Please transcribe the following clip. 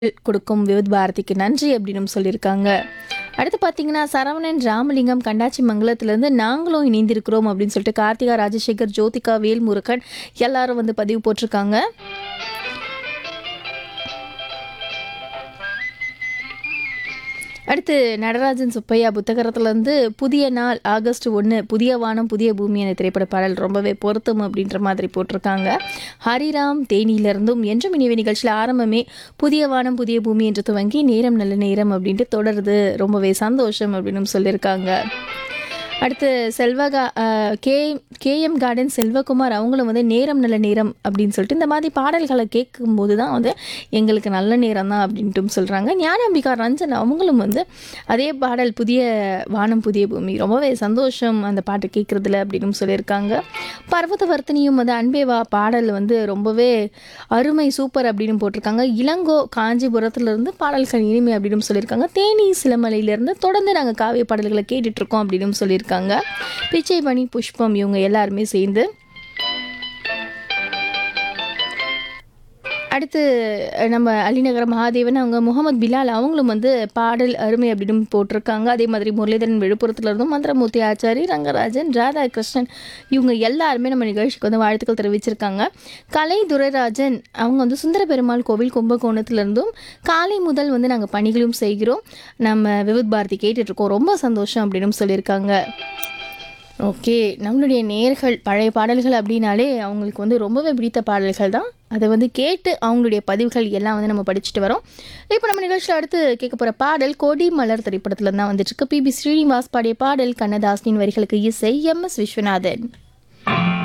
கொடுக்கும் விவித் பாரதிக்கு நன்றி அப்படின்னு சொல்லியிருக்காங்க அடுத்து பார்த்தீங்கன்னா சரவணன் ராமலிங்கம் கண்டாச்சி மங்கலத்திலேருந்து நாங்களும் இணைந்திருக்கிறோம் அப்படின்னு சொல்லிட்டு கார்த்திகா ராஜசேகர் ஜோதிகா வேல்முருகன் எல்லாரும் வந்து பதிவு போட்டிருக்காங்க அடுத்து நடராஜன் சுப்பையா புத்தகரத்துலேருந்து புதிய நாள் ஆகஸ்ட் ஒன்று புதிய வானம் புதிய பூமி என திரைப்பட பாடல் ரொம்பவே பொருத்தம் அப்படின்ற மாதிரி போட்டிருக்காங்க ஹரிராம் தேனியிலிருந்தும் என்றும் இனிவே நிகழ்ச்சியில் ஆரம்பமே புதிய வானம் புதிய பூமி என்று துவங்கி நேரம் நல்ல நேரம் அப்படின்ட்டு தொடருது ரொம்பவே சந்தோஷம் அப்படின்னு சொல்லியிருக்காங்க அடுத்து செல்வகா அஹ், கே கேஎம் கார்டன் செல்வகுமார் அவங்களும் வந்து நேரம் நல்ல நேரம் அப்படின்னு சொல்லிட்டு இந்த மாதிரி பாடல்களை கேட்கும்போது தான் வந்து எங்களுக்கு நல்ல நேரம் தான் அப்படின்ட்டும் சொல்கிறாங்க ஞானாம்பிகா ரஞ்சன் அவங்களும் வந்து அதே பாடல் புதிய வானம் புதிய பூமி ரொம்பவே சந்தோஷம் அந்த பாட்டு கேட்குறதுல அப்படின்னு சொல்லியிருக்காங்க பர்வதவர்த்தினியும் வந்து அன்பேவா பாடல் வந்து ரொம்பவே அருமை சூப்பர் அப்படின்னு போட்டிருக்காங்க இளங்கோ காஞ்சிபுரத்துலேருந்து பாடல்கள் இனிமை அப்படின்னு சொல்லியிருக்காங்க தேனி சிலமலையிலேருந்து தொடர்ந்து நாங்கள் காவிய பாடல்களை கேட்டுட்டு இருக்கோம் அப்படின்னு சொல்லியிருக்காங்க பிச்சை பணி புஷ்பம் இவங்க எல்லாருமே சேர்ந்து அடுத்து அஹ், நம்ம அலிநகர மகாதேவன் அவங்க முகமது பிலால் அவங்களும் வந்து பாடல் அருமை அப்படின்னு போட்டிருக்காங்க அதே மாதிரி முரளிதரன் விழுப்புரத்துல இருந்தும் மந்திரமூர்த்தி ஆச்சாரி ரங்கராஜன் ராதாகிருஷ்ணன் இவங்க எல்லாருமே நம்ம நிகழ்ச்சிக்கு வந்து வாழ்த்துக்கள் தெரிவிச்சிருக்காங்க கலை துரைராஜன் அவங்க வந்து சுந்தர பெருமாள் கோவில் கும்பகோணத்துலேருந்தும் காலை முதல் வந்து நாங்கள் பணிகளும் செய்கிறோம் நம்ம விவித் பாரதி கேட்டுட்ருக்கோம் ரொம்ப சந்தோஷம் அப்படின்னு சொல்லியிருக்காங்க ஓகே நம்மளுடைய நேர்கள் பழைய பாடல்கள் அப்படின்னாலே அவங்களுக்கு வந்து ரொம்பவே பிடித்த பாடல்கள் தான் அதை வந்து கேட்டு அவங்களுடைய பதிவுகள் எல்லாம் வந்து நம்ம படிச்சுட்டு வரோம் இப்போ நம்ம நிகழ்ச்சியில் அடுத்து கேட்க போகிற பாடல் கொடி மலர் திரைப்படத்தில் தான் வந்துட்டு இருக்கு பிபி ஸ்ரீனிவாஸ் பாடிய பாடல் கண்ணதாசனின் வரிகளுக்கு இசை எம் எஸ் விஸ்வநாதன்